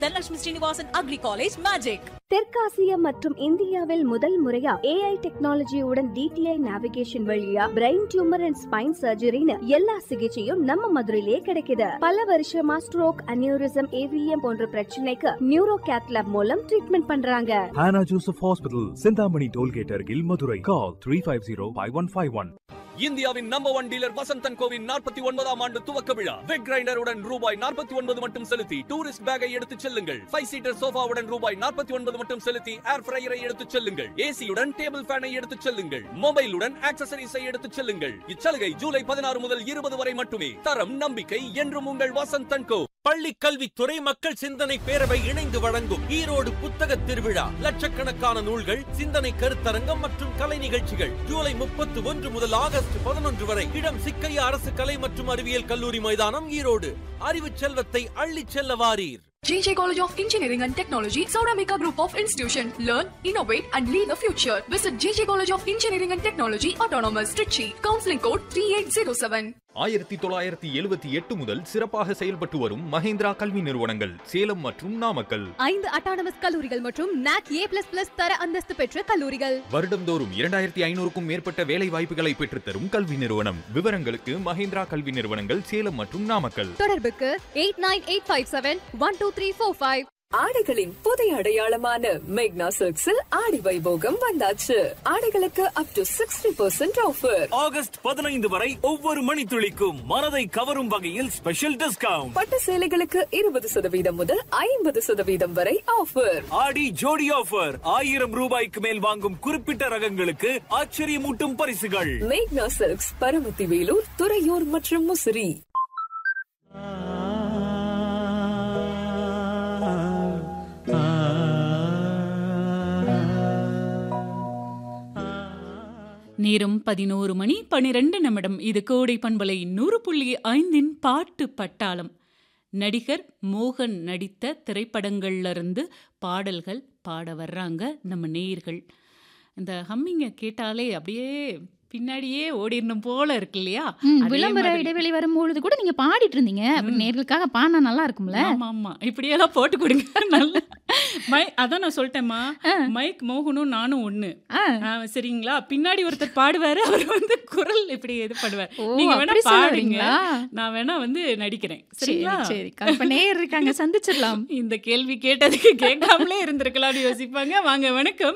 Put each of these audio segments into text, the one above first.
Dhanalakshmi Srinivasan agri college magic தெற்காசியா மற்றும் இந்தியாவில் முதல் முறையா ஏஐ டெக்னாலஜியுடன் டிடிஐ நேவிகேஷன் வழியா பிரெயின் டியூமர் அண்ட் ஸ்பைன் சர்ஜரின்னு எல்லா சிகிச்சையும் நம்ம மதுரையிலே கிடைக்குது பல வருஷமா ஸ்ட்ரோக் அனியூரிசம் ஏவிஎம் போன்ற பிரச்சனைக்கு நியூரோ கேத்லாப் மூலம் ட்ரீட்மெண்ட் பண்றாங்க Hannah Joseph Hospital, Sindhamani Tollgate Argil, Madurai. Call 350-5151. இந்தியாவின் நம்பர் ஒன் டீலர் வசந்தன் கோவின் நாற்பத்தி ஒன்பதாம் ஆண்டு துவக்க விழா வெக் கிரைண்டருடன் ரூபாய் நாற்பத்தி ஒன்பது மட்டும் செலுத்தி டூரிஸ்ட் பேக்கை எடுத்துச் செல்லுங்கள் ஃபைவ் சீட்டர் சோஃபாவுடன் ரூபாய் நாற்பத்தி ஒன்பது மட்டும் செலுத்தி ஏர் ஃப்ரையரை எடுத்துச் செல்லுங்கள் ஏசியுடன் டேபிள் ஃபேனை எடுத்துச் செல்லுங்கள் மொபைலுடன் ஆக்சசரிஸை எடுத்துச் செல்லுங்கள் இச்சலுகை ஜூலை பதினாறு முதல் இருபது வரை மட்டுமே தரம் நம்பிக்கை என்றும் உங்கள் வசந்தன் கோ பள்ளி கல்வித்துறை மக்கள் சிந்தனை பேரவை இணைந்து வழங்கும் ஈரோடு புத்தக திருவிழா லட்சக்கணக்கான நூல்கள் சிந்தனை கருத்தரங்கம் மற்றும் கலை நிகழ்ச்சிகள் ஜூலை முப்பத்தி ஒன்று முதல் ஆகஸ்ட் பதினொன்று வரை இடம் சிக்கையா அரசு கலை மற்றும் அறிவியல் கல்லூரி மைதானம் ஈரோடு அறிவு செல்வத்தை அள்ளிச் செல்ல வாரீர் JJ College of Engineering and Technology, Sauramika Group of Institution. Learn, innovate, and lead the future. Visit JJ College of Engineering and Technology, Autonomous, Trichy. Counseling code 3807. ஆயிரத்தி தொள்ளாயிரத்தி எழுபத்தி எட்டு முதல் சிறப்பாக செயல்பட்டு வரும் மஹேந்திரா கல்வி நிறுவனங்கள் சேலம் மற்றும் நாமக்கல் ஐந்து அட்டானமஸ் கல்லூரிகள் மற்றும் நாக் ஏ பிளஸ் பிளஸ் தர அந்தஸ்து பெற்ற கல்லூரிகள் வருடந்தோறும் இரண்டாயிரத்தி ஐநூறுக்கும் மேற்பட்ட வேலை வாய்ப்புகளை பெற்றுத்தரும் கல்வி நிறுவனம் விவரங்களுக்கு மஹேந்திரா கல்வி நிறுவனங்கள் சேலம் மற்றும் நாமக்கல் தொடர்புக்கு eight nine eight five seven one two three four five ஆடைகளின் புதிய அடையாளமான மேக்னா சில்க்ஸில் ஆடி வைபோகம் வந்தாச்சு ஆடைகளுக்கு up to sixty percent offer August பதினைந்து வரை ஒவ்வொரு மணித்துளிக்கும் மனதை கவரும் வகையில் ஸ்பெஷல் டிஸ்கவுண்ட் பட்டு சேலைகளுக்கு இருபது சதவீதம் முதல் ஐம்பது சதவீதம் வரை ஆஃபர் ஆடி ஜோடி ஆஃபர் ஆயிரம் ரூபாய்க்கு மேல் வாங்கும் குறிப்பிட்ட ரகங்களுக்கு ஆச்சரியமூட்டும் பரிசுகள் மேக்னா சில்க்ஸ் பரமத்தி வேலூர் துறையூர் மற்றும் முசிறி நேரம் பதினோரு மணி பனிரெண்டு நிமிடம் இது கோடை பண்பலை நூறு புள்ளி ஐந்தின் பாட்டு பட்டாளம் நடிகர் மோகன் நடித்த திரைப்படங்கள்ல இருந்து பாடல்கள் பாட வர்றாங்க நம்ம நேயர்கள் இந்த ஹம்மிங்கை கேட்டாலே அப்படியே பின்னாடியே ஓடிடணும் போல இருக்கு இல்லையா ம், அதே விளம்பர மாதிரி- இடைவெளி வரும்பொழுது கூட நீங்க பாடிட்டு இருந்தீங்க அப்ப நேர்களுக்காக பாடினா நல்லா இருக்கும்ல ஆமா ஆமா இப்படியெல்லாம் போட்டு கொடுங்க நல்ல மை அதான் நான் சொல்லிட்டேம்மா மைக் மோகனும் நானும் ஒண்ணு ஆ. ஆ, சரிங்களா பின்னாடி ஒருத்தர் பாடுவாரு அவர் வந்து குரல் இப்படி இது பண்ணுவார் ஓ, நீங்க வேணா அப்படி சொல்ல பாடுங்க வரீங்களா? நான் வேணா வந்து நடிக்கிறேன் சரி சரிங்களா சரி இப்ப நேர் இருக்காங்க சந்திச்சிடலாம் இந்த கேள்வி கேட்டதுக்கு கேட்காமலே இருந்திருக்கலாம்னு யோசிப்பாங்க வாங்க வணக்கம்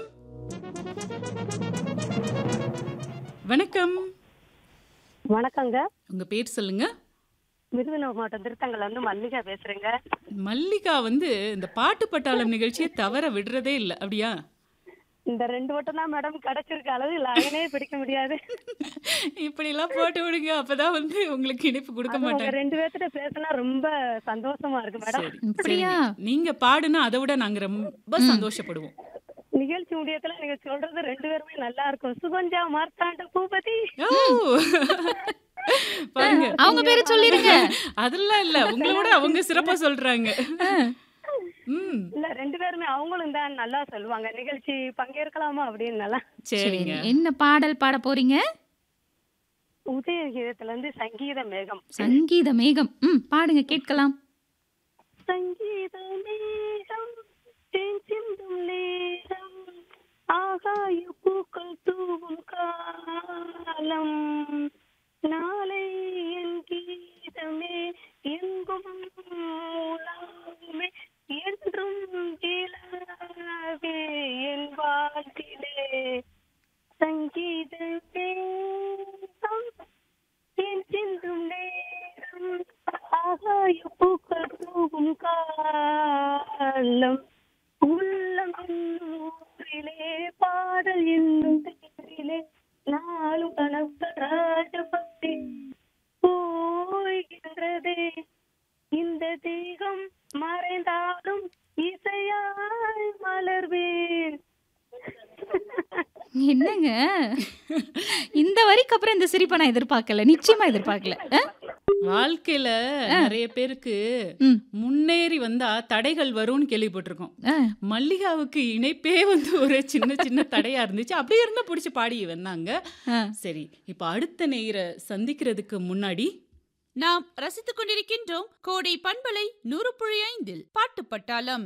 வணக்கம் வணக்கங்க உங்க பேர் சொல்லுங்க விருதுநகர் மாவட்டம் திருத்தங்கல்ல இருந்து மல்லிகா பேசுறேங்க மல்லிகா வந்து இந்த பாட்டு பட்டாளம் நிகழ்ச்சியை தவற விடுறதே இல்லை அப்படியா இந்த ரெண்டு வட்டம் தான் மேடம் கிடைச்சிருக்க அளவு லைனே பிடிக்க முடியாது இப்படி எல்லாம் போட்டு விடுங்க அப்பதான் வந்து உங்களுக்கு இனிப்பு கொடுக்க அதுவும் உங்க மாட்டாங்க ரெண்டு பேர்த்திட்ட பேசினா ரொம்ப சந்தோஷமா இருக்கு மேடம் சரி, அப்படியா? சரிங்க. நீங்க பாடுனா அதை விட நாங்க ரொம்ப சந்தோஷப்படுவோம் நிகழ்ச்சி முடியத்துல நீங்க சொல்றது ரெண்டு பேருமே நல்லா இருக்கும் சுகஞ்சா மார்த்தாண்ட பூபதி ஓ! பாருங்க அவங்க பேரை சொல்லிருங்க அதெல்லாம் இல்ல உங்களை விட அவங்க சிறப்பா சொல்றாங்க ம் இல்ல ரெண்டு பேருமே அவங்களும் தான் நல்லா சொல்லுவாங்க நிகழ்ச்சி பங்கேற்கலாமா அப்படின்னு நல்லா சரிங்க என்ன பாடல் பாட போறீங்க உதயகீதத்துல இருந்து சங்கீத மேகம் சங்கீத மேகம் ம் பாடுங்க கேட்கலாம் சங்கீத மேகம் தேன் சிந்தும் நேரம் ஆகாய பூக்கள் தூவும் காலம் நாளை என் கீதமே எங்கும் உலாவுமே என்றும் இலாவே என் வாழ்விலே சங்கீத மேகம் தேன் சிந்தும் நேரம் ஆகாய பூக்கள் தூவும் காலம் உள்ளம் என்னும் ஊரிலே பாடல் என்னும் தேரிலே நாளும் கனவு ராஜபக்தி போய்கின்றதே இந்த தேகம் மறைந்தாலும் இசையாய் மலர்வேன் என்னங்க இந்த வரிக்கு அப்புறம் இந்த சிரிப்பை நான் எதிர்பார்க்கல நிச்சயமா எதிர்பார்க்கல ஆ? வாழ்க்கையில நிறைய பேருக்கு ம். முன்னேறி வந்தா தடைகள் வரும்னு கேள்விப்பட்டிருக்கோம் ஆ. மல்லிகாவுக்கு இணைப்பே வந்து ஒரு சின்ன சின்ன தடையா இருந்துச்சு அப்படியே இருந்தா பிடிச்சி பாடி வந்தாங்க ஆ. சரி இப்ப அடுத்த நேர சந்திக்கிறதுக்கு முன்னாடி நாம் ரசித்துக் கொண்டிருக்கின்றோம் கோடை பண்பலை நூறு புள்ளி ஐந்தில் பாட்டு பட்டாளம்